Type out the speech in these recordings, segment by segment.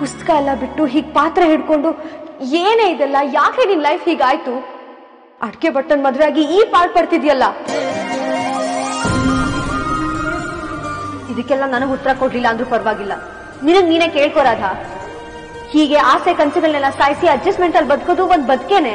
ಪುಸ್ತಕ ಎಲ್ಲ ಬಿಟ್ಟು ಹೀಗೆ ಪಾತ್ರ ಹಿಡ್ಕೊಂಡು ಏನೇ ಇದೆಲ್ಲ ಯಾಕೆ ನಿನ್ ಲೈಫ್ ಹೀಗಾಯ್ತು ಅಡ್ಕೆ ಬಟ್ಟನ್ ಮದ್ವೆ ಆಗಿ ಈ ಪಾಲ್ ಪಡ್ತಿದ್ಯಲ್ಲ ಇದಕ್ಕೆಲ್ಲ ನನಗೆ ಉತ್ತರ ಕೊಡ್ಲಿಲ್ಲ ಅಂದ್ರೂ ಪರವಾಗಿಲ್ಲ ನಿನಗ್ ನೀನೇ ಕೇಳ್ಕೊರಾಧ ಹೀಗೆ ಆಸೆ ಕನಸುಗಳನ್ನೆಲ್ಲ ಸಾಯಿಸಿ ಅಡ್ಜಸ್ಟ್ಮೆಂಟ್ ಅಲ್ಲಿ ಬದುಕೋದು ಒಂದ್ ಬದುಕೇನೆ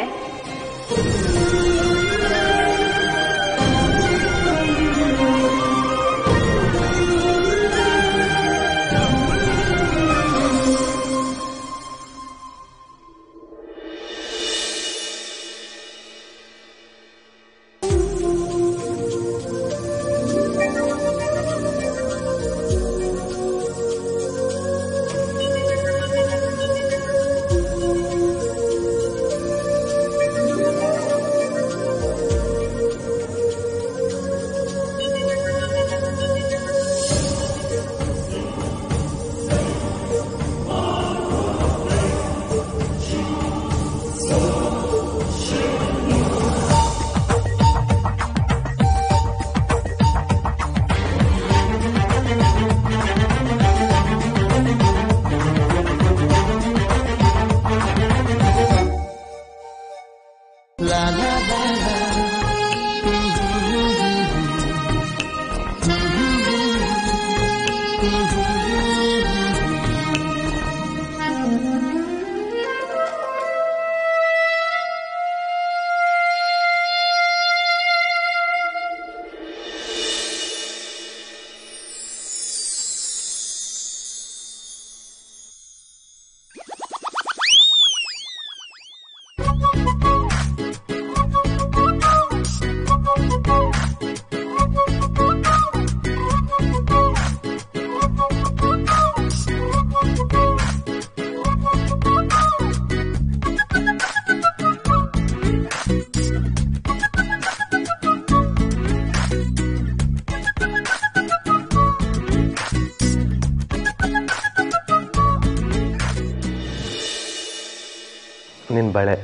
ನಿನ್ ಬಳೆ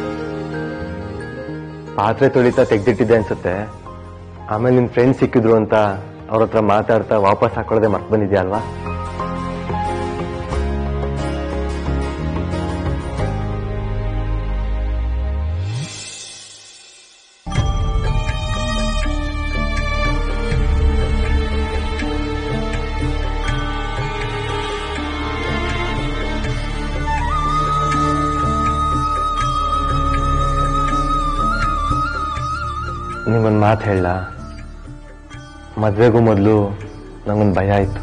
ಪಾತ್ರೆ ತೊಳಿತಾ ತೆಗ್ದಿಟ್ಟಿದ್ದೆ ಅನ್ಸುತ್ತೆ ಆಮೇಲೆ ನಿನ್ ಫ್ರೆಂಡ್ಸ್ ಸಿಕ್ಕಿದ್ರು ಅಂತ ಅವ್ರ ಹತ್ರ ಮಾತಾಡ್ತಾ ವಾಪಸ್ ಹಾಕೊಳ್ಳದೆ ಮರ್ತ್ ಬಂದಿದ್ಯಾ ಅಲ್ವಾ ನಿಮ್ಗೊಂದು ಮಾತು ಹೇಳ ಮದ್ವೆಗೂ ಮೊದಲು ನಂಗೊಂದು ಭಯ ಆಯ್ತು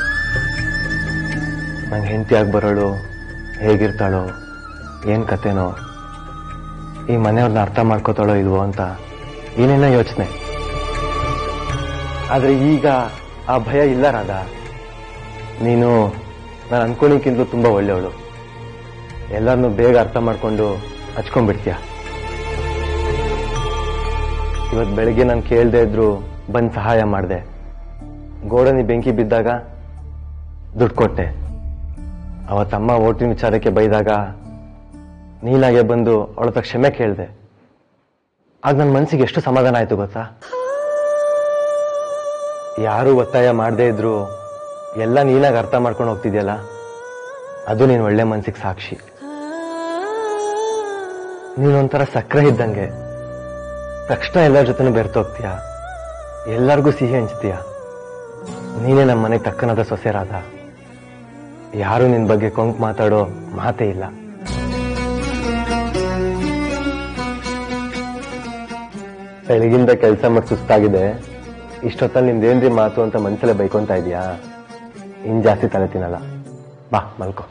ನಂಗೆ ಹೆಂಡತಿಯಾಗಿ ಬರೋಳು ಹೇಗಿರ್ತಾಳೋ ಏನ್ ಕತೆನೋ ಈ ಮನೆಯವ್ರನ್ನ ಅರ್ಥ ಮಾಡ್ಕೋತಾಳೋ ಇಲ್ವೋ ಅಂತ ಏನೇನೋ ಯೋಚನೆ ಆದ್ರೆ ಈಗ ಆ ಭಯ ಇಲ್ಲ ರಾಧ ನೀನು ನಾನು ಅನ್ಕೊಂಡಿಕ್ಕಿಂತಲೂ ತುಂಬಾ ಒಳ್ಳೆಯವಳು ಎಲ್ಲರನ್ನೂ ಬೇಗ ಅರ್ಥ ಮಾಡ್ಕೊಂಡು ಹಚ್ಕೊಂಡ್ಬಿಡ್ತೀಯ ಇವತ್ತು ಬೆಳಿಗ್ಗೆ ನಾನು ಕೇಳದೆ ಇದ್ರು ಬಂದು ಸಹಾಯ ಮಾಡಿದೆ ಗೋಡನಿ ಬೆಂಕಿ ಬಿದ್ದಾಗ ದುಡ್ಡು ಕೊಟ್ಟೆ ಅವತ್ತಮ್ಮ ಓಟಿನ ವಿಚಾರಕ್ಕೆ ಬೈದಾಗ ನೀನಾಗೆ ಬಂದು ಅವಳ ಹತ್ರ ಕ್ಷಮೆ ಕೇಳಿದೆ ಆಗ ನನ್ನ ಮನಸ್ಸಿಗೆ ಎಷ್ಟು ಸಮಾಧಾನ ಆಯ್ತು ಗೊತ್ತಾ ಯಾರು ಒತ್ತಾಯ ಮಾಡದೇ ಇದ್ರು ಎಲ್ಲ ನೀನಾಗ ಅರ್ಥ ಮಾಡ್ಕೊಂಡು ಹೋಗ್ತಿದ್ಯಲ್ಲ ಅದು ನೀನು ಒಳ್ಳೆ ಮನ್ಸಿಗೆ ಸಾಕ್ಷಿ ನೀನೊಂಥರ ಸಕ್ಕರೆ ಇದ್ದಂಗೆ ತಕ್ಷಣ ಎಲ್ಲರ ಜೊತೆನೂ ಬೆರ್ತೋಗ್ತೀಯ ಎಲ್ಲರಿಗೂ ಸಿಹಿ ಹಂಚ್ತೀಯ ನೀನೇ ನಮ್ಮ ಮನೆಗೆ ತಕ್ಕನಾದ ಸೊಸೆರಾದ ಯಾರು ನಿನ್ ಬಗ್ಗೆ ಕೊಂಕ್ ಮಾತಾಡೋ ಮಾತೇ ಇಲ್ಲ ಬೆಳಗಿಂದ ಕೆಲಸ ಮಾಡಿ ಸುಸ್ತಾಗಿದೆ ಇಷ್ಟೊತ್ತಲ್ಲಿ ನಿಮ್ದೇನ್ರಿ ಮಾತು ಅಂತ ಮನ್ಸಲ್ಲೇ ಬೈಕೊಂತ ಇದೀಯಾ ಇನ್ ಜಾಸ್ತಿ ತಲೆ ತಿನ್ನಲ್ಲ ಬಾ ಮಲ್ಕೋ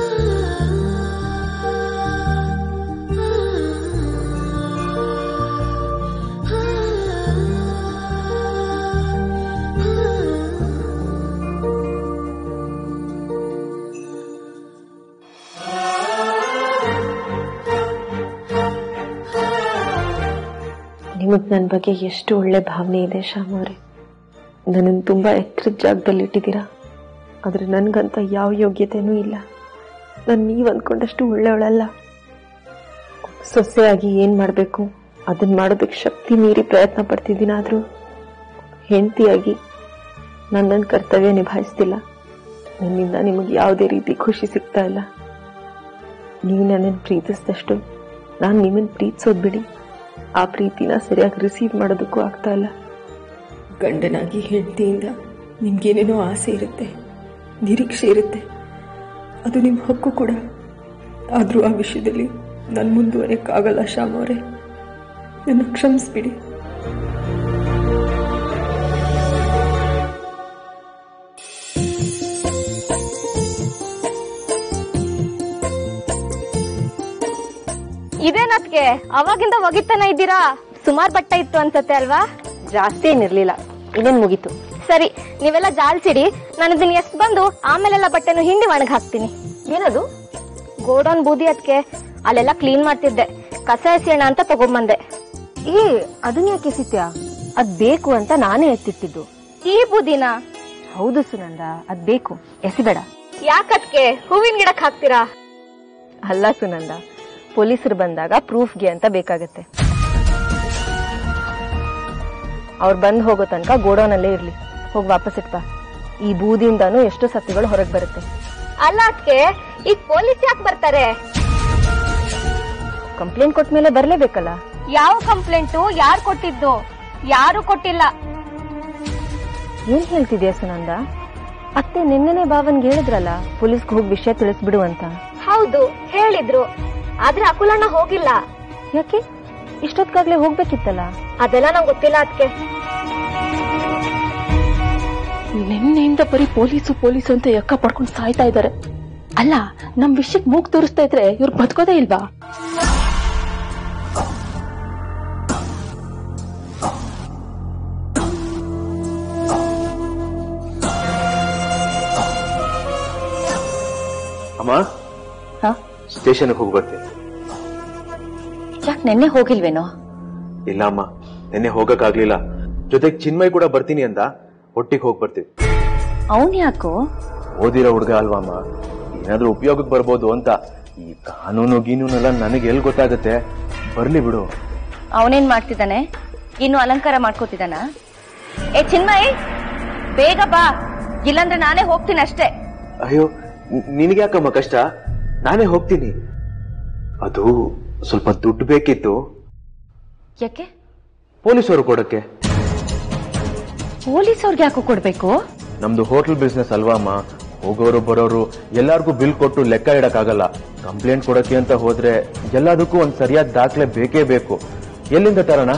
ನಿಮಗೆ ನನ್ನ ಬಗ್ಗೆ ಎಷ್ಟು ಒಳ್ಳೆ ಭಾವನೆ ಇದೆ ಶ್ಯಾಮ್ ಅವರೇ ನನ್ನನ್ನು ತುಂಬ ಎತ್ತರದ ಜಾಗದಲ್ಲಿ ಇಟ್ಟಿದ್ದೀರಾ ಆದರೆ ನನಗಂತ ಯಾವ ಯೋಗ್ಯತೆನೂ ಇಲ್ಲ ನಾನು ನೀವು ಅಂದ್ಕೊಂಡಷ್ಟು ಒಳ್ಳೆಯವಳಲ್ಲ ಸೊಸೆಯಾಗಿ ಏನು ಮಾಡಬೇಕು ಅದನ್ನ ಮಾಡೋದಕ್ಕೆ ಶಕ್ತಿ ಮೀರಿ ಪ್ರಯತ್ನ ಪಡ್ತಿದ್ದೀನಾದರೂ ಹೆಂಡತಿಯಾಗಿ ನಾನು ನನ್ನ ಕರ್ತವ್ಯ ನಿಭಾಯಿಸ್ತಿಲ್ಲ ನನ್ನಿಂದ ನಿಮಗೆ ಯಾವುದೇ ರೀತಿ ಖುಷಿ ಸಿಗ್ತಾ ಇಲ್ಲ ನೀವು ನನ್ನನ್ನು ಪ್ರೀತಿಸಿದಷ್ಟು ನಾನು ನಿಮ್ಮನ್ನು ಪ್ರೀತಿಸೋದು ಬಿಡಿ ಆ ಪ್ರೀತಿನ ಸರಿಯಾಗಿ ರಿಸೀವ್ ಮಾಡೋದಕ್ಕೂ ಆಗ್ತಾ ಇಲ್ಲ ಗಂಡನಾಗಿ ಹೆಂಡತಿಯಿಂದ ನಿಮ್ಗೇನೇನೋ ಆಸೆ ಇರುತ್ತೆ ನಿರೀಕ್ಷೆ ಇರುತ್ತೆ ಅದು ನಿಮ್ಮ ಹಕ್ಕು ಕೂಡ ಆದರೂ ಆ ವಿಷಯದಲ್ಲಿ ನಾನು ಮುಂದುವರೆಯಕ್ಕಾಗಲ್ಲ ಶ್ಯಾಮ್ ಅವರೇ ನನ್ನ ಕ್ಷಮಿಸ್ಬಿಡಿ ಇದೇನತ್ಗೆ ಅವಾಗಿಂದ ಒಗಿತಾನ ಇದ್ದೀರಾ ಸುಮಾರು ಬಟ್ಟೆ ಇತ್ತು ಅನ್ಸತ್ತೆ ಅಲ್ವಾ ಜಾಸ್ತಿ ಏನಿರ್ಲಿಲ್ಲ ಇನ್ನೇನು ಮುಗೀತು ಸರಿ ನೀವೆಲ್ಲ ಜಾಲ್ಸಿಡಿ ನಾನು ಇದನ್ನ ಎಷ್ಟ್ ಬಂದು ಆಮೇಲೆಲ್ಲ ಬಟ್ಟೆನು ಹಿಂಡಿ ಒಣಗ್ ಹಾಕ್ತೀನಿ ಏನದು ಗೋಡೌನ್ ಬೂದಿ ಅದಕ್ಕೆ ಅಲ್ಲೆಲ್ಲ ಕ್ಲೀನ್ ಮಾಡ್ತಿದ್ದೆ ಕಸ ಎಸೆಯೋಣ ಅಂತ ತಗೊಂಬಂದೆ ಏ ಅದನ್ನ ಯಾಕೆ ಎಸಿತ್ಯಾ ಅದ್ ಬೇಕು ಅಂತ ನಾನೇ ಎತ್ತಿಟ್ಟಿದ್ದು ಈ ಬೂದಿನ ಹೌದು ಸುನಂದ ಅದ್ ಬೇಕು ಎಸಿಬೇಡ ಯಾಕದ್ಕೆ ಹೂವಿನ ಗಿಡಕ್ ಹಾಕ್ತೀರಾ ಅಲ್ಲ ಸುನಂದ ಪೊಲೀಸರು ಬಂದಾಗ ಪ್ರೂಫ್ಗೆ ಅಂತ ಬೇಕಾಗತ್ತೆ ಅವ್ರು ಬಂದ್ ಹೋಗೋ ತನಕ ಗೋಡೌನಲ್ಲೇ ಇರ್ಲಿ ಹೋಗಿ ವಾಪಸ್ ಇಟ್ಬಾ ಈ ಬೂದಿಂದಾನು ಎಷ್ಟು ಸತ್ತಿಗಳು ಹೊರಗೆ ಬರುತ್ತೆ ಅಲ್ಲ ಅದಕ್ಕೆ ಈಗ ಪೊಲೀಸ್ ಯಾಕೆ ಬರ್ತಾರೆ ಕಂಪ್ಲೇಂಟ್ ಕೊಟ್ಟ ಮೇಲೆ ಬರ್ಲೇಬೇಕಲ್ಲ ಯಾವ ಕಂಪ್ಲೇಂಟು ಯಾರು ಕೊಟ್ಟಿದ್ದು ಯಾರು ಕೊಟ್ಟಿಲ್ಲ ಏನ್ ಹೇಳ್ತಿದ್ಯಾ ಸುನಂದ ಅತ್ತೆ ನಿನ್ನೆನೆ ಬಾವನ್ಗೆ ಹೇಳಿದ್ರಲ್ಲ ಪೊಲೀಸ್ಗೆ ಹೋಗಿ ವಿಷಯ ತಿಳಿಸ್ಬಿಡು ಅಂತ ಹೌದು ಹೇಳಿದ್ರು ಆದ್ರೆ ಅಕುಲಣ್ಣ ಹೋಗಿಲ್ಲ ಯಾಕೆ ಇಷ್ಟೊತ್ಗಾಗ್ಲೇ ಹೋಗ್ಬೇಕಿತ್ತಲ್ಲ ಅದೆಲ್ಲ ನಂಗೆ ಗೊತ್ತಿಲ್ಲ ಅದಕ್ಕೆ ನಿನ್ನೆಯಿಂದ ಬರೀ ಪೊಲೀಸು ಪೊಲೀಸು ಅಂತ ಎಕ್ಕ ಪಡ್ಕೊಂಡು ಸಾಯ್ತಾ ಇದ್ದಾರೆ ಅಲ್ಲ ನಮ್ ವಿಷಯಕ್ ಮೂಗ್ ತೋರಿಸ್ತಾ ಇದ್ರೆ ಇವ್ರು ಬದುಕೋದೇ ಇಲ್ವಾ ಅಮ್ಮ ಹಾ ಸ್ಟೇಷನ್ಗೆ ಹೋಗಿ ಬರ್ತೀನಿ ಯಾಕೆ ನೆನ್ನೆ ಹೋಗಿಲ್ವೇನೋ ಇಲ್ಲ ಅಮ್ಮ ನೆನ್ನೆ ಹೋಗಕ್ಕಾಗ್ಲಿಲ್ಲ ಜೊತೆಗೆ ಚಿನ್ಮಯ್ ಕೂಡ ಬರ್ತೀನಿ ಅಂತ ಒಟ್ಟಿಗೆ ಹೋಗಿ ಬರ್ತೀವಿ ಅವನ್ ಯಾಕೋ ಓದಿರೋ ಹುಡುಗ ಅಲ್ವಾ ಅಮ್ಮ ಏನಾದ್ರೂ ಉಪಯೋಗಕ್ಕೆ ಬರ್ಬೋದು ಅಂತ ಈ ಕಾನೂನು ಗೀನೂನೆಲ್ಲ ನನಗೆ ಎಲ್ಲಿ ಗೊತ್ತಾಗತ್ತೆ ಬರ್ಲಿ ಬಿಡು ಅವನೇನ್ ಮಾಡ್ತಿದ್ದಾನೆ ಇನ್ನು ಅಲಂಕಾರ ಮಾಡ್ಕೋತಿದ್ದಾನ ಏ ಚಿನ್ಮಯ್ ಬೇಗ ಬಾ ಇಲ್ಲಾಂದ್ರೆ ನಾನೇ ಹೋಗ್ತೀನಿ ಅಷ್ಟೇ ಅಯ್ಯೋ ನಿನಗೆ ಯಾಕಮ್ಮ ಕಷ್ಟ ನಾನೇ ಹೋಗ್ತೀನಿ ಅದು ಸ್ವಲ್ಪ ದುಡ್ಡು ಬೇಕಿತ್ತು ಯಾಕೆ ಪೊಲೀಸರು ಕೊಡಕ್ಕೆ ಪೊಲೀಸ್ ಅವ್ರಿಗೆ ಯಾಕೋ ಕೊಡ್ಬೇಕು ನಮ್ದು ಹೋಟೆಲ್ ಬಿಸ್ನೆಸ್ ಅಲ್ವಾ ಅಮ್ಮ ಹೋಗೋರು ಬರೋರು ಎಲ್ಲಾರ್ಗೂ ಬಿಲ್ ಕೊಟ್ಟು ಲೆಕ್ಕ ಇಡಕ್ಕಾಗಲ್ಲ ಕಂಪ್ಲೇಂಟ್ ಕೊಡಕ್ಕೆ ಅಂತ ಹೋದ್ರೆ ಎಲ್ಲದಕ್ಕೂ ಒಂದ್ ಸರಿಯಾದ ದಾಖಲೆ ಬೇಕೇ ಬೇಕು ಎಲ್ಲಿಂದ ತರೋಣ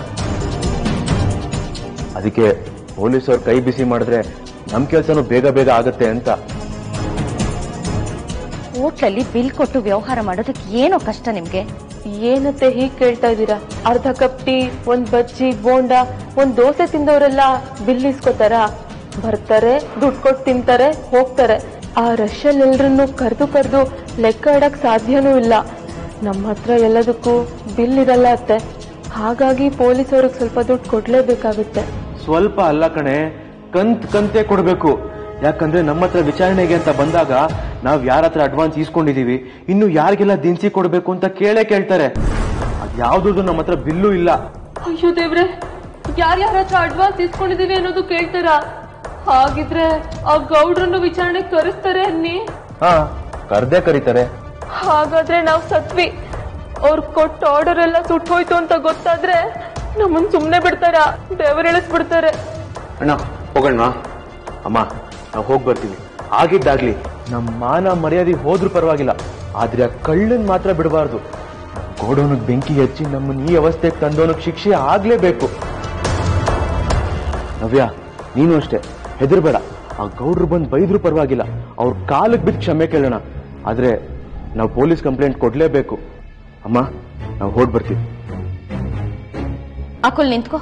ಅದಕ್ಕೆ ಪೊಲೀಸವ್ರು ಕೈ ಬಿಸಿ ಮಾಡಿದ್ರೆ ನಮ್ ಕೆಲ್ಸನೂ ಬೇಗ ಬೇಗ ಆಗತ್ತೆ ಅಂತ ಹೋಟ್ಲಲ್ಲಿ ಬಿಲ್ ಕೊಟ್ಟು ವ್ಯವಹಾರ ಮಾಡೋದಕ್ಕೆ ಏನೋ ಕಷ್ಟ ನಿಮ್ಗೆ ಏನತ್ತೆ ಹೀಗ್ ಕೇಳ್ತಾ ಇದ್ದೀರಾ ಅರ್ಧ ಕಪ್ ಟೀ ಒಂದ್ ಬಜ್ಜಿ ಬೋಂಡ ಒಂದ್ ದೋಸೆ ತಿಂದವರೆಲ್ಲ ಬಿಲ್ ಇಸ್ಕೋತಾರ ಬರ್ತಾರೆ ದುಡ್ಡು ಕೊಟ್ಟು ತಿಂತಾರೆ ಹೋಗ್ತಾರೆ ಆ ರಶಲ್ ಎಲ್ರನ್ನು ಕರೆದು ಕರೆದು ಲೆಕ್ಕ ಇಡಕ್ ಸಾಧ್ಯನೂ ಇಲ್ಲ ನಮ್ಮ ಹತ್ರ ಎಲ್ಲದಕ್ಕೂ ಬಿಲ್ ಇರಲ್ಲ ಅತ್ತೆ ಹಾಗಾಗಿ ಪೊಲೀಸ್ ಅವ್ರಿಗೆ ಸ್ವಲ್ಪ ದುಡ್ಡು ಕೊಡ್ಲೇಬೇಕಾಗುತ್ತೆ ಸ್ವಲ್ಪ ಅಲ್ಲ ಕಣೆ ಕಂತ್ ಕಂತೆ ಕೊಡ್ಬೇಕು ಯಾಕಂದ್ರೆ ನಮ್ಮ ಹತ್ರ ವಿಚಾರಣೆಗೆ ಅಂತ ಬಂದಾಗ ನಾವ್ ಯಾರ ಹತ್ರ ಅಡ್ವಾನ್ಸ್ ಇಸ್ಕೊಂಡಿದೀವಿ ಇನ್ನು ಯಾರಿಗೆಲ್ಲ ದಿನಸಿ ಕೊಡ್ಬೇಕು ಅಂತ ಕೇಳೇ ಕೇಳ್ತಾರೆ ಅದ್ಯಾವ್ದು ನಮ್ಮ ಹತ್ರ ಬಿಲ್ಲು ಇಲ್ಲ ಅಯ್ಯೋ ದೇವ್ರೆ ಯಾರ್ಯಾರ ಹತ್ರ ಅಡ್ವಾನ್ಸ್ ಇಸ್ಕೊಂಡಿದೀವಿ ಅನ್ನೋದು ಕೇಳ್ತಾರ ಹಾಗಿದ್ರೆ ಆ ಗೌಡ್ರನ್ನು ವಿಚಾರಣೆ ಕರೆಸ್ತಾರೆ ಅನ್ನಿ ಹಾ ಕರ್ದೇ ಕರೀತಾರೆ ಹಾಗಾದ್ರೆ ನಾವ್ ಸತ್ವಿ ಅವ್ರು ಕೊಟ್ಟ ಆರ್ಡರ್ ಎಲ್ಲ ಸುಟ್ಟು ಹೋಯ್ತು ಅಂತ ಗೊತ್ತಾದ್ರೆ ನಮ್ಮನ್ ಸುಮ್ನೆ ಬಿಡ್ತಾರ ಬೆವರಿಳಿಸ್ಬಿಡ್ತಾರೆ ಅಣ್ಣ ಹೋಗೋಣ ಅಮ್ಮ ನಾವು ಹೋಗಿ ಬರ್ತೀವಿ ಆಗಿದ್ದಾಗ್ಲಿ ನಮ್ಮ ಮಾನ ಮರ್ಯಾದೆ ಹೋದ್ರೂ ಪರವಾಗಿಲ್ಲ ಆದ್ರೆ ಆ ಕಳ್ಳನ್ ಮಾತ್ರ ಬಿಡಬಾರ್ದು ಗೋಡೌನಿಗೆ ಬೆಂಕಿ ಹಚ್ಚಿ ನಮ್ಮನ್ನ ಈ ಅವಸ್ಥೆಗೆ ತಂದವನಿಗೆ ಶಿಕ್ಷೆ ಆಗ್ಲೇಬೇಕು ನವ್ಯ ನೀನು ಅಷ್ಟೇ ಹೆದರ್ಬೇಡ ಆ ಗೌಡ್ರು ಬಂದು ಬೈದ್ರು ಪರವಾಗಿಲ್ಲ ಅವ್ರ ಕಾಲಕ್ಕೆ ಬಿದ್ದು ಕ್ಷಮೆ ಕೇಳೋಣ ಆದ್ರೆ ನಾವು ಪೊಲೀಸ್ ಕಂಪ್ಲೇಂಟ್ ಕೊಡ್ಲೇಬೇಕು ಅಮ್ಮ ನಾವು ಹೊಡ್ ಬರ್ತೀವಿ ಅಕುಲ್ ನಿಂತ್ಕೋ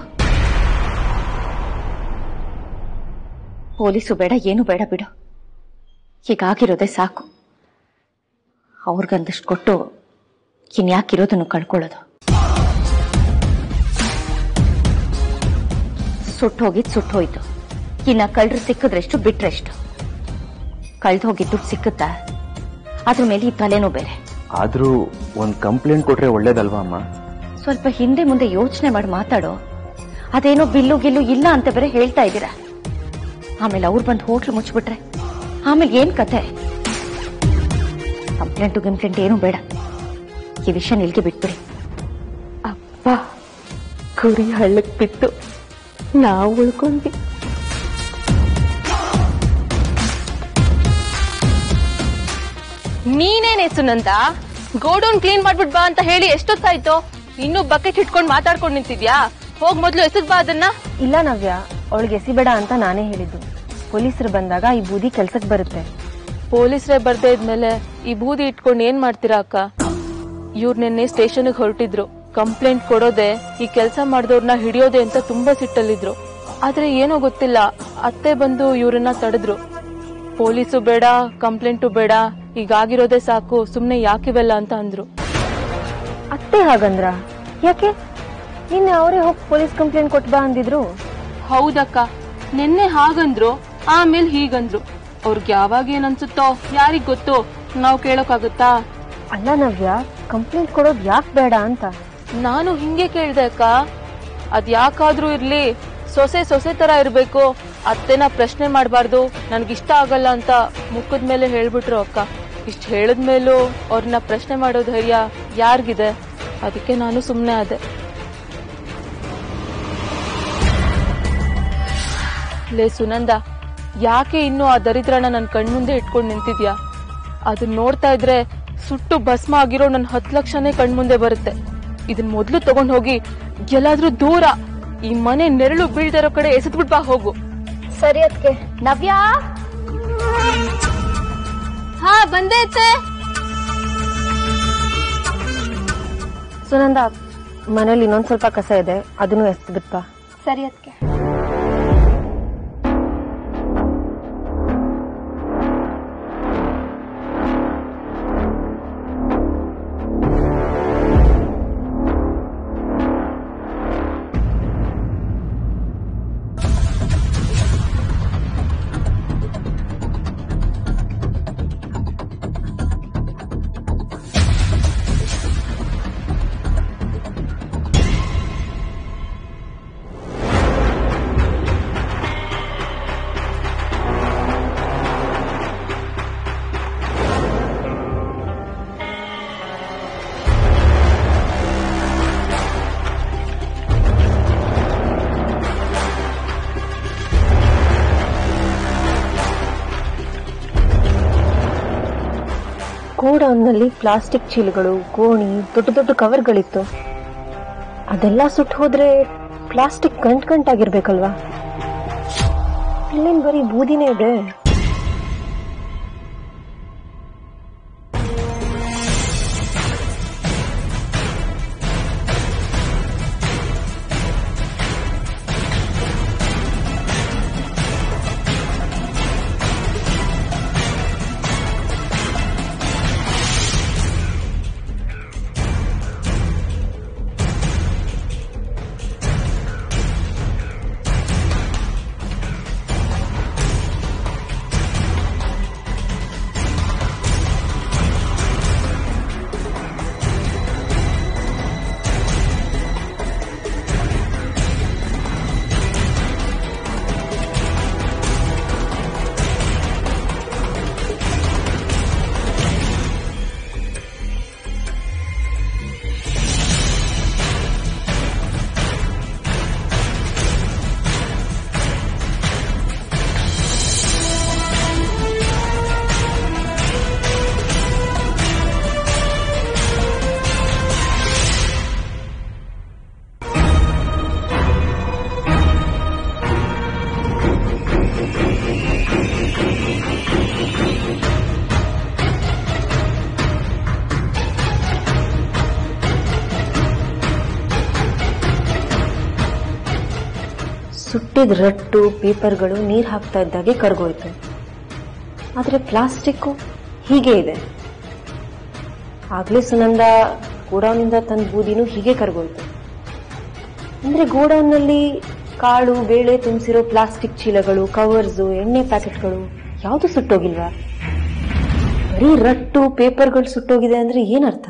ಪೊಲೀಸು ಬೇಡ ಏನು ಬೇಡ ಬಿಡು ಹೀಗಾಗಿರೋದೇ ಸಾಕು ಅವ್ರಿಗಂದಷ್ಟು ಕೊಟ್ಟು ಇನ್ಯಾಕಿರೋದನ್ನು ಕಳ್ಕೊಳ್ಳೋದು ಸುಟ್ಟೋಗಿದ್ ಸುಟ್ಟೋಯ್ತು ಇನ್ನ ಕಳ್ರು ಸಿಕ್ಕಿದ್ರೆಷ್ಟು ಬಿಟ್ರೆಷ್ಟು ಕಳ್ದು ಹೋಗಿದ್ ದುಡ್ಡು ಸಿಕ್ಕುತ್ತಾ ಅದ್ರ ಮೇಲೆ ಈ ತಲೆನೂ ಬೇರೆ ಆದ್ರೂ ಒಂದ್ ಕಂಪ್ಲೇಂಟ್ ಕೊಟ್ರೆ ಒಳ್ಳೇದಲ್ವಾ ಅಮ್ಮ ಸ್ವಲ್ಪ ಹಿಂದೆ ಮುಂದೆ ಯೋಚನೆ ಮಾಡಿ ಮಾತಾಡೋ ಅದೇನೋ ಬಿಲ್ಲು ಗಿಲ್ಲು ಇಲ್ಲ ಅಂತ ಬೇರೆ ಹೇಳ್ತಾ ಇದ್ದೀರಾ ಆಮೇಲೆ ಅವ್ರು ಬಂದು ಹೋಟ್ಲು ಮುಚ್ಚಿಬಿಟ್ರೆ ಆಮೇಲೆ ಏನ್ ಕತೆ ಕಂಪ್ಲೇಂಟು ಗಿಂಪ್ಲೇಂಟ್ ಏನು ಬೇಡ ಈ ವಿಷಯ ನಿಲ್ಗೆ ಬಿಟ್ಬಿಡಿ ಅಪ್ಪ ಕುರಿ ಹಳ್ಳಕ್ ಬಿತ್ತು ನಾವು ಉಳ್ಕೊಂಡ್ವಿ ನೀನೇನೆ ಸುನಂದ ಗೋಡೌನ್ ಕ್ಲೀನ್ ಮಾಡ್ಬಿಟ್ ಬಾ ಅಂತ ಹೇಳಿ ಎಷ್ಟೊತ್ತಾಯ್ತು ಇನ್ನೂ ಬಕೆಟ್ ಹಿಡ್ಕೊಂಡು ಮಾತಾಡ್ಕೊಂಡು ನಿಂತಿದ್ಯಾ ಹೋಗ್ ಮೊದ್ಲು ಎಸದ್ ಬಾ ಅದನ್ನ ಇಲ್ಲ ನವ್ಯ ಅವಳಿಗೆ ಎಸಿಬೇಡ ಅಂತ ನಾನೇ ಹೇಳಿದ್ದು ಪೊಲೀಸರು ಬಂದಾಗ ಈ ಬೂದಿ ಕೆಲ್ಸಕ್ಕೆ ಬರುತ್ತೆ ಪೊಲೀಸರೇ ಬರ್ದೇ ಇದ್ಮೇಲೆ ಈ ಬೂದಿ ಇಟ್ಕೊಂಡು ಏನ್ ಮಾಡ್ತೀರಾ ಅಕ್ಕ ಇವ್ರು ನಿನ್ನೆ ಸ್ಟೇಷನ್ಗೆ ಹೊರಟಿದ್ರು ಕಂಪ್ಲೇಂಟ್ ಕೊಡೋದೆ ಈ ಕೆಲಸ ಮಾಡಿದವ್ರನ್ನ ಹಿಡಿಯೋದೆ ಅಂತ ತುಂಬಾ ಸಿಟ್ಟಲ್ಲಿದ್ರು ಆದ್ರೆ ಏನೋ ಗೊತ್ತಿಲ್ಲ ಅತ್ತೆ ಬಂದು ಇವ್ರನ್ನ ತಡೆದ್ರು ಪೊಲೀಸು ಬೇಡ ಕಂಪ್ಲೇಂಟು ಬೇಡ ಈಗಾಗಿರೋದೇ ಸಾಕು ಸುಮ್ನೆ ಯಾಕಿವೆಲ್ಲ ಅಂತ ಅಂದ್ರು ಅತ್ತೆ ಹಾಗಂದ್ರ ಯಾಕೆ ನಿನ್ನೆ ಅವರೇ ಹೋಗಿ ಪೊಲೀಸ್ ಕಂಪ್ಲೇಂಟ್ ಕೊಟ್ಟು ಬಾ ಅಂದಿದ್ರು ಹೌದಕ್ಕ ನಿನ್ನೆ ಹಾಗಂದ್ರು ಆಮೇಲೆ ಹೀಗಂದ್ರು ಅವ್ರಿಗೆ ಯಾವಾಗ ಏನ್ ಅನ್ಸುತ್ತೋ ಯಾರಿಗ್ ಗೊತ್ತು ನಾವ್ ಕೇಳೋಕಾಗುತ್ತಾ ಅಲ್ಲ ನವ್ಯ ಕಂಪ್ಲೇಂಟ್ ಕೊಡೋದು ಯಾಕೆ ಬೇಡ ಅಂತ ನಾನು ಹಿಂಗೆ ಕೇಳ್ದೆ ಅಕ್ಕ ಅದ್ ಯಾಕಾದ್ರೂ ಇರ್ಲಿ ಸೊಸೆ ಸೊಸೆ ತರ ಇರ್ಬೇಕು ಅತ್ತೆನ ಪ್ರಶ್ನೆ ಮಾಡಬಾರ್ದು ನನ್ಗಿಷ್ಟ ಆಗಲ್ಲ ಅಂತ ಮುಖದ ಮೇಲೆ ಹೇಳ್ಬಿಟ್ರು ಅಕ್ಕ ಇಷ್ಟ ಹೇಳಿದ್ಮೇಲೂ ಅವ್ರನ್ನ ಪ್ರಶ್ನೆ ಮಾಡೋ ಧೈರ್ಯ ಯಾರಿಗಿದೆ ಅದಕ್ಕೆ ನಾನು ಸುಮ್ಮನೆ ಆದೆ ಲೇ ಸುನಂದ ಯಾಕೆ ಇನ್ನೂ ಆ ದರಿದ್ರನ ನನ್ನ ಕಣ್ಮುಂದೆ ಇಟ್ಕೊಂಡು ನಿಂತಿದ್ಯಾ ಅದನ್ನ ನೋಡ್ತಾ ಇದ್ರೆ ಸುಟ್ಟು ಭಸ್ಮ ಆಗಿರೋ ನನ್ನ ಹತ್ತು ಲಕ್ಷನೇ ಕಣ್ಮುಂದೆ ಬರುತ್ತೆ ಇದನ್ ಮೊದ್ಲು ತಗೊಂಡ್ ಹೋಗಿ ಎಲ್ಲಾದ್ರೂ ದೂರ ಈ ಮನೆ ನೆರಳು ಬೀಳ್ದಿರೋ ಕಡೆ ಎಸೆದ್ಬಿಟ್ ಬಾ ಹೋಗು ಸರಿ ಅದಕ್ಕೆ ನವ್ಯಾ ಹಾ ಬಂದೆ ಅತ್ತೆ ಸುನಂದ ಮನೇಲಿ ಇನ್ನೊಂದ್ ಸ್ವಲ್ಪ ಕಸ ಇದೆ ಅದನ್ನು ಎಸ್ದು ಬಿಟ್ಬಾ ಸರಿ ಅದಕ್ಕೆ ಗೋಡೌನ್ನಲ್ಲಿ ಪ್ಲಾಸ್ಟಿಕ್ ಚೀಲಗಳು ಗೋಣಿ ದೊಡ್ಡ ದೊಡ್ಡ ಕವರ್ಗಳಿತ್ತು ಅದೆಲ್ಲ ಸುಟ್ಟು ಹೋದ್ರೆ ಪ್ಲಾಸ್ಟಿಕ್ ಗಂಟ್ ಗಂಟಾಗಿರ್ಬೇಕಲ್ವಾ ಇಲ್ಲೇನ್ ಬರೀ ಬೂದಿನೇ ಇದೆ ಸುಟ್ಟಿದ ರಟ್ಟು ಪೇಪರ್ಗಳು ನೀರ್ ಹಾಕ್ತಾ ಇದ್ದಾಗೆ ಕರ್ಗೋಯ್ತು ಆದ್ರೆ ಪ್ಲಾಸ್ಟಿಕ್ ಹೀಗೆ ಇದೆ ಆಗ್ಲೇ ಸುನಂದ ಗೋಡೌನಿಂದ ತಂದ ಬೂದಿನೂ ಹೀಗೆ ಕರ್ಗೋಯ್ತು ಅಂದ್ರೆ ಗೋಡೌನ್ನಲ್ಲಿ ಕಾಳು ಬೇಳೆ ತುಂಬಿಸಿರೋ ಪ್ಲಾಸ್ಟಿಕ್ ಚೀಲಗಳು ಕವರ್ಸು ಎಣ್ಣೆ ಪ್ಯಾಕೆಟ್ಗಳು ಯಾವುದು ಸುಟ್ಟೋಗಿಲ್ವಾ ಬರೀ ರಟ್ಟು ಪೇಪರ್ಗಳು ಸುಟ್ಟೋಗಿದೆ ಅಂದ್ರೆ ಏನರ್ಥ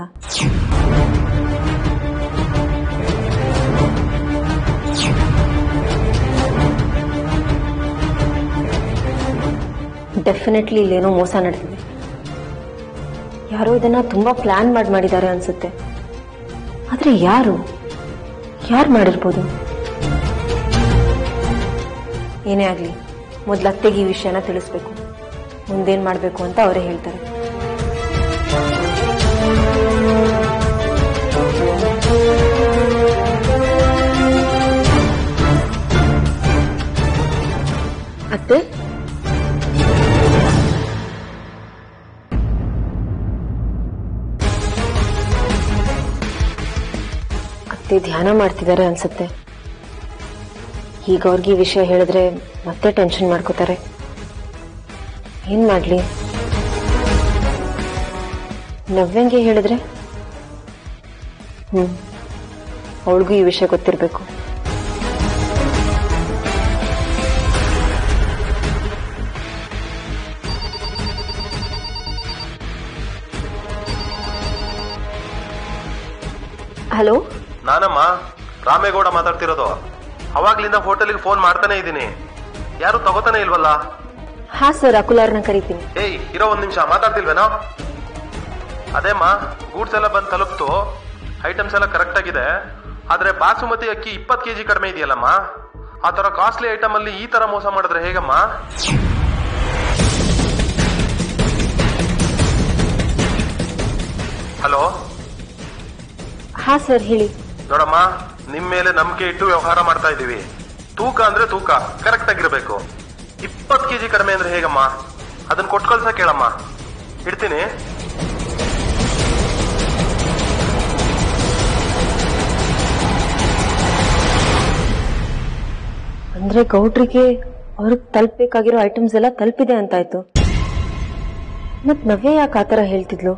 ಡೆಫಿನೆಟ್ಲಿ ಇಲ್ಲೇನೋ ಮೋಸ ನಡೆದಿದೆ ಯಾರೋ ಇದನ್ನ ತುಂಬಾ ಪ್ಲಾನ್ ಮಾಡಿ ಮಾಡಿದ್ದಾರೆ ಅನ್ಸುತ್ತೆ ಆದ್ರೆ ಯಾರು ಯಾರು ಮಾಡಿರ್ಬೋದು ಏನೇ ಆಗ್ಲಿ ಮೊದ್ಲು ಅತ್ತೆಗೆ ಈ ವಿಷಯನ ತಿಳಿಸ್ಬೇಕು ಮುಂದೇನ್ ಮಾಡ್ಬೇಕು ಅಂತ ಅವರೇ ಹೇಳ್ತಾರೆ ಅತ್ತೆ ಅತ್ತೆ ಧ್ಯಾನ ಮಾಡ್ತಿದ್ದಾರೆ ಅನ್ಸುತ್ತೆ ಈಗ ಅವ್ರಿಗೆ ಈ ವಿಷಯ ಹೇಳಿದ್ರೆ ಮತ್ತೆ ಟೆನ್ಷನ್ ಮಾಡ್ಕೋತಾರೆ ಏನ್ ಮಾಡ್ಲಿ ನವ್ಯಂಗೆ ಹೇಳಿದ್ರೆ ಹ್ಮ್ ಅವಳಿಗೂ ಈ ವಿಷಯ ಗೊತ್ತಿರ್ಬೇಕು ಹಲೋ ನಾನಮ್ಮ ರಾಮೇಗೌಡ ಮಾತಾಡ್ತಿರೋದು ಅವಾಗ್ಲಿಂದ ಹೋಟೆಲ್ಗೆ ಫೋನ್ ಮಾಡ್ತಾನೆ ಇದ್ದೀನಿ ಯಾರು ತಗೋತಾನೆ ಇಲ್ವಲ್ಲ ಹಾ ಸರ್ ಅಕುಲಾರ್ನ ಕರಿತೀನಿ ಏಯ್ ಇರೋ ಒಂದ್ ನಿಮಿಷ ಮಾತಾಡ್ತಿಲ್ವೇನೋ ಅದೇಮ್ಮ ಗೂಡ್ಸ್ ಎಲ್ಲ ಬಂದು ತಲುಪ್ತು ಐಟಮ್ಸ್ ಎಲ್ಲ ಕರೆಕ್ಟ್ ಆಗಿದೆ ಆದ್ರೆ ಬಾಸುಮತಿ ಅಕ್ಕಿ ಇಪ್ಪತ್ತು ಕೆಜಿ ಕಡಿಮೆ ಇದೆಯಲ್ಲಮ್ಮ ಆ ತರ ಕಾಸ್ಟ್ಲಿ ಐಟಮ್ ಅಲ್ಲಿ ಈ ತರ ಮೋಸ ಮಾಡಿದ್ರೆ ಹೇಗಮ್ಮ ಹಲೋ ಹಾ ಸರ್ ಹೇಳಿ ನೋಡಮ್ಮ ನಿಮ್ ಮೇಲೆ ನಂಬಿಕೆ ಇಟ್ಟು ವ್ಯವಹಾರ ಮಾಡ್ತಾ ಇದೀವಿ ತೂಕ ಅಂದ್ರೆ ತೂಕ ಕರೆಕ್ಟ್ ಆಗಿರ್ಬೇಕು ಇಪ್ಪತ್ ಕೆಜಿ ಕಡಿಮೆ ಅಂದ್ರೆ ಹೇಗಮ್ಮ ಅದನ್ನ ಕೊಟ್ಟು ಕಳ್ಸ ಕೇಳಮ್ಮ ಇಡ್ತೀನಿ ಅಂದ್ರೆ ಗೌಡ್ರಿಗೆ ಅವ್ರಿಗೆ ತಲುಪಬೇಕಾಗಿರೋ ಐಟಮ್ಸ್ ಎಲ್ಲ ತಲುಪಿದೆ ಅಂತಾಯ್ತು ಮತ್ ನವ್ಯ ಯಾಕೆ ಆತರ ಹೇಳ್ತಿದ್ಲು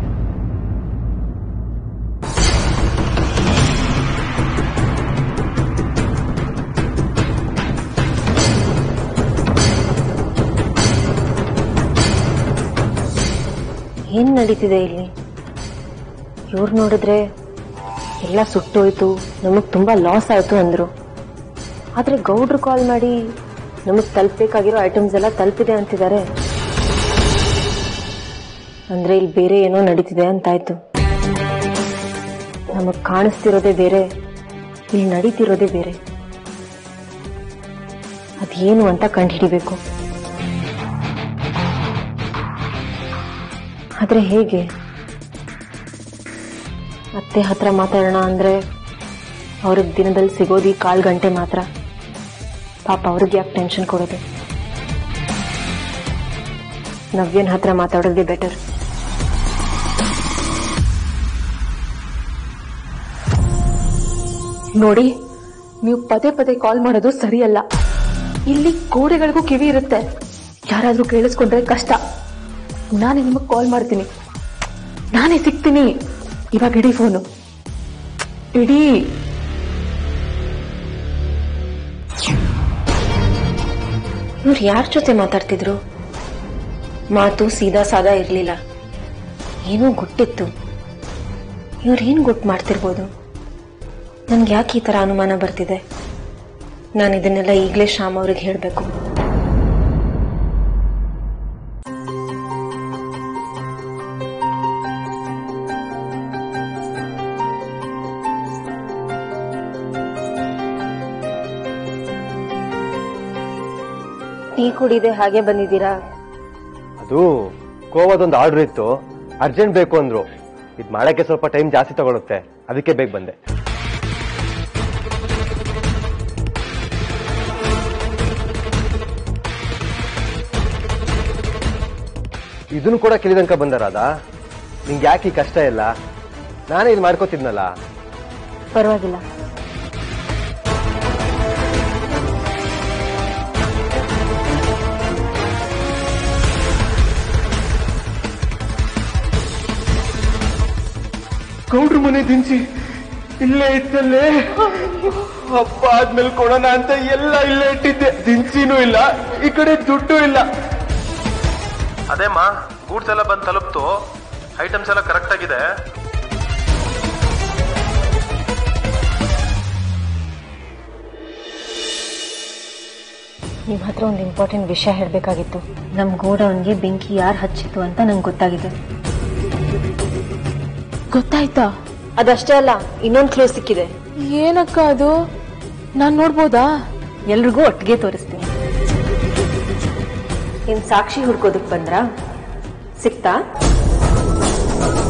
ಏನ್ ನಡೀತಿದೆ ಇಲ್ಲಿ ಇವ್ರು ನೋಡಿದ್ರೆ ಎಲ್ಲ ಸುಟ್ಟೋಯ್ತು ನಮಗ್ ತುಂಬಾ ಲಾಸ್ ಆಯ್ತು ಅಂದ್ರು ಆದ್ರೆ ಗೌಡ್ರು ಕಾಲ್ ಮಾಡಿ ನಮಗ್ ತಲುಪಬೇಕಾಗಿರೋ ಐಟಮ್ಸ್ ಎಲ್ಲ ತಲುಪಿದೆ ಅಂತಿದ್ದಾರೆ ಅಂದ್ರೆ ಇಲ್ಲಿ ಬೇರೆ ಏನೋ ನಡೀತಿದೆ ಅಂತಾಯ್ತು ನಮಗ್ ಕಾಣಿಸ್ತಿರೋದೇ ಬೇರೆ ಇಲ್ಲಿ ನಡೀತಿರೋದೇ ಬೇರೆ ಅದೇನು ಅಂತ ಕಂಡುಹಿಡಿಬೇಕು ಆದ್ರೆ ಹೇಗೆ ಅತ್ತೆ ಹತ್ರ ಮಾತಾಡೋಣ ಅಂದ್ರೆ ಅವ್ರಿಗೆ ದಿನದಲ್ಲಿ ಸಿಗೋದು ಈ ಕಾಲ್ ಗಂಟೆ ಮಾತ್ರ ಪಾಪ ಅವ್ರಿಗೆ ಯಾಕೆ ಟೆನ್ಷನ್ ಕೊಡೋದು ನವ್ಯನ್ ಹತ್ರ ಮಾತಾಡೋದೇ ಬೆಟರ್ ನೋಡಿ ನೀವು ಪದೇ ಪದೇ ಕಾಲ್ ಮಾಡೋದು ಸರಿಯಲ್ಲ ಇಲ್ಲಿ ಗೋಡೆಗಳಿಗೂ ಕಿವಿ ಇರುತ್ತೆ ಯಾರಾದ್ರೂ ಕೇಳಿಸ್ಕೊಂಡ್ರೆ ಕಷ್ಟ ನಾನೇ ನಿಮಗೆ ಕಾಲ್ ಮಾಡ್ತೀನಿ ನಾನೇ ಸಿಗ್ತೀನಿ ಇವಾಗ ಇಡೀ ಫೋನು ಇಡೀ ಇವ್ರು ಯಾರ ಜೊತೆ ಮಾತಾಡ್ತಿದ್ರು ಮಾತು ಸೀದಾ ಸಾದಾ ಇರ್ಲಿಲ್ಲ ಏನೋ ಗುಟ್ಟಿತ್ತು ಇವ್ರೇನ್ ಗುಟ್ಟು ಮಾಡ್ತಿರ್ಬೋದು ನನ್ಗೆ ಯಾಕೆ ಈ ತರ ಅನುಮಾನ ಬರ್ತಿದೆ ನಾನು ಇದನ್ನೆಲ್ಲ ಈಗಲೇ ಶ್ಯಾಮ್ ಅವ್ರಿಗೆ ಹೇಳಬೇಕು ಟೀ ಕುಡಿದೆ ಹಾಗೆ ಬಂದಿದ್ದೀರಾ ಅದು ಗೋವಾದೊಂದು ಆರ್ಡರ್ ಇತ್ತು ಅರ್ಜೆಂಟ್ ಬೇಕು ಅಂದ್ರು ಇದು ಮಾಡಕ್ಕೆ ಸ್ವಲ್ಪ ಟೈಮ್ ಜಾಸ್ತಿ ತಗೊಳುತ್ತೆ ಅದಕ್ಕೆ ಬೇಗ ಬಂದೆ ಇದನ್ನು ಕೂಡ ಕೇಳಿದಂಕ ಬಂದರಾದ ನಿಂಗೆ ಯಾಕೆ ಈ ಕಷ್ಟ ಇಲ್ಲ ನಾನೇ ಇದು ಮಾಡ್ಕೋತಿದ್ನಲ್ಲ ಪರವಾಗಿಲ್ಲ ಗೌಡ್ರ ಮನೆ ದಿನಸಿ ಇಲ್ಲೇ ಇಟ್ಟಲ್ಲೇ ಹಬ್ಬ ಆದ್ಮೇಲೆ ಕೊಡೋಣ ಅಂತ ಎಲ್ಲ ಇಲ್ಲೇ ಇಟ್ಟಿದ್ದೆ ದಿನಸಿನೂ ಇಲ್ಲ ಈ ಕಡೆ ದುಡ್ಡು ಇಲ್ಲ ಅದೇಮ್ಮ ಗೂಡ್ಸ್ ಎಲ್ಲ ಬಂದು ತಲುಪ್ತು ಐಟಮ್ಸ್ ಎಲ್ಲ ಕರೆಕ್ಟ್ ಆಗಿದೆ ನಿಮ್ಮ ಹತ್ರ ಒಂದು ಇಂಪಾರ್ಟೆಂಟ್ ವಿಷಯ ಹೇಳಬೇಕಾಗಿತ್ತು ನಮ್ಮ ಗೋಡೌನ್ಗೆ ಬೆಂಕಿ ಯಾರು ಹಚ್ಚಿತ್ತು ಅಂತ ನಂಗೆ ಗೊತ್ತಾಗಿದೆ ಗೊತ್ತಾಯ್ತಾ ಅದಷ್ಟೇ ಅಲ್ಲ ಇನ್ನೊಂದು ಕ್ಲೂ ಸಿಕ್ಕಿದೆ ಏನಕ್ಕ ಅದು ನಾನ್ ನೋಡ್ಬೋದಾ ಎಲ್ರಿಗೂ ಒಟ್ಟಿಗೆ ತೋರಿಸ್ತೀನಿ ನಿಮ್ ಸಾಕ್ಷಿ ಹುಡ್ಕೋದಕ್ ಬಂದ್ರಾ ಸಿಕ್ತಾ